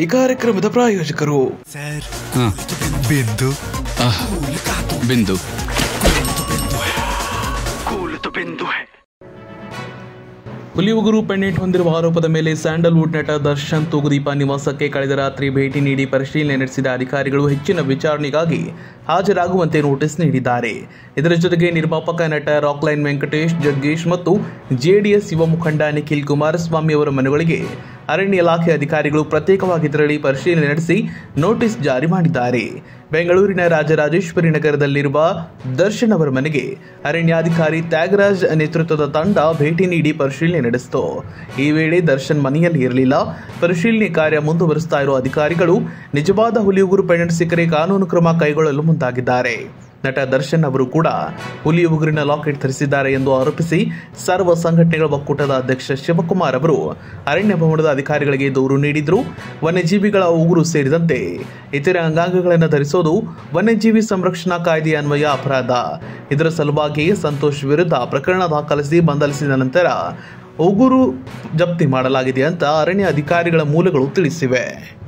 ಈ ಕಾರ್ಯಕ್ರಮದ ಪ್ರಾಯೋಜಕರು ಸರ್ ಹಾ. ಬಿಂದು ಆಹ್, ಬಿಂದು ಹುಲಿಯುಗುರು ಪೆಂಡೆಂಟ್ ಹೊಂದಿರುವ ಆರೋಪದ ಮೇಲೆ ಸ್ಯಾಂಡಲ್ವುಡ್ ನಟ ದರ್ಶನ್ ತೂಗುದೀಪ ನಿವಾಸಕ್ಕೆ ಕಳೆದ ರಾತ್ರಿ ಭೇಟಿ ನೀಡಿ ಪರಿಶೀಲನೆ ನಡೆಸಿದ ಅಧಿಕಾರಿಗಳು ಹೆಚ್ಚಿನ ವಿಚಾರಣೆಗಾಗಿ ಹಾಜರಾಗುವಂತೆ ನೋಟಿಸ್ ನೀಡಿದ್ದಾರೆ ಇದರ ಜೊತೆಗೆ ನಿರ್ಮಾಪಕ ನಟ ರಾಕ್ಲೈನ್ ವೆಂಕಟೇಶ್ ಜಗ್ಗೇಶ್ ಮತ್ತು ಜೆಡಿಎಸ್ ಯುವ ಮುಖಂಡ ನಿಖಿಲ್ ಕುಮಾರಸ್ವಾಮಿ ಅವರ ಮನೆಗಳಿಗೆ ಅರಣ್ಯ ಇಲಾಖೆ ಅಧಿಕಾರಿಗಳು ಪ್ರತ್ಯೇಕವಾಗಿ ತೆರಳಿ ಪರಿಶೀಲನೆ ನಡೆಸಿ ನೋಟಿಸ್ ಜಾರಿ ಮಾಡಿದ್ದಾರೆ ಬೆಂಗಳೂರಿನ ರಾಜರಾಜೇಶ್ವರಿ ನಗರದಲ್ಲಿರುವ ದರ್ಶನ್ ಅವರ ಮನೆಗೆ ಅರಣ್ಯಾಧಿಕಾರಿ ತ್ಯಾಗರಾಜ್ ನೇತೃತ್ವದ ತಂಡ ಭೇಟಿ ನೀಡಿ ಪರಿಶೀಲನೆ ನಡೆಸಿತು ಈ ವೇಳೆ ದರ್ಶನ್ ಮನೆಯಲ್ಲಿ ಇರಲಿಲ್ಲ ಪರಿಶೀಲನೆ ಕಾರ್ಯ ಮುಂದುವರಿಸ್ತಾ ಇರುವ ಅಧಿಕಾರಿಗಳು ನಿಜವಾದ ಹುಲಿಯುಗುರು ಪೆಂಡೆಂಟ್ ಸಿಕ್ಕರೆ ಕಾನೂನು ಕ್ರಮ ಕೈಗೊಳ್ಳಲು ಮುಂದಾಗಿದ್ದಾರೆ ನಟ ದರ್ಶನ್ ಅವರು ಕೂಡ ಹುಲಿ ಉಗುರಿನ ಲಾಕೆಟ್ ಧರಿಸಿದ್ದಾರೆ ಎಂದು ಆರೋಪಿಸಿ ಸರ್ವ ಸಂಘಟನೆಗಳ ಒಕ್ಕೂಟದ ಅಧ್ಯಕ್ಷ ಶಿವಕುಮಾರ್ ಅವರು ಅರಣ್ಯ ಭವನದ ಅಧಿಕಾರಿಗಳಿಗೆ ದೂರು ನೀಡಿದ್ರು ವನ್ಯಜೀವಿಗಳ ಉಗುರು ಸೇರಿದಂತೆ ಇತರೆ ಅಂಗಾಂಗಗಳನ್ನು ಧರಿಸೋದು ವನ್ಯಜೀವಿ ಸಂರಕ್ಷಣಾ ಕಾಯ್ದೆ ಅನ್ವಯ ಅಪರಾಧ ಇದರ ಸಲುವಾಗಿ ಸಂತೋಷ್ ವಿರುದ್ಧ ಪ್ರಕರಣ ದಾಖಲಿಸಿ ಬಂಧಿಸಿದ ನಂತರ ಉಗುರು ಜಪ್ತಿ ಮಾಡಲಾಗಿದೆ ಅಂತ ಅರಣ್ಯ ಅಧಿಕಾರಿಗಳ ಮೂಲಗಳು ತಿಳಿಸಿವೆ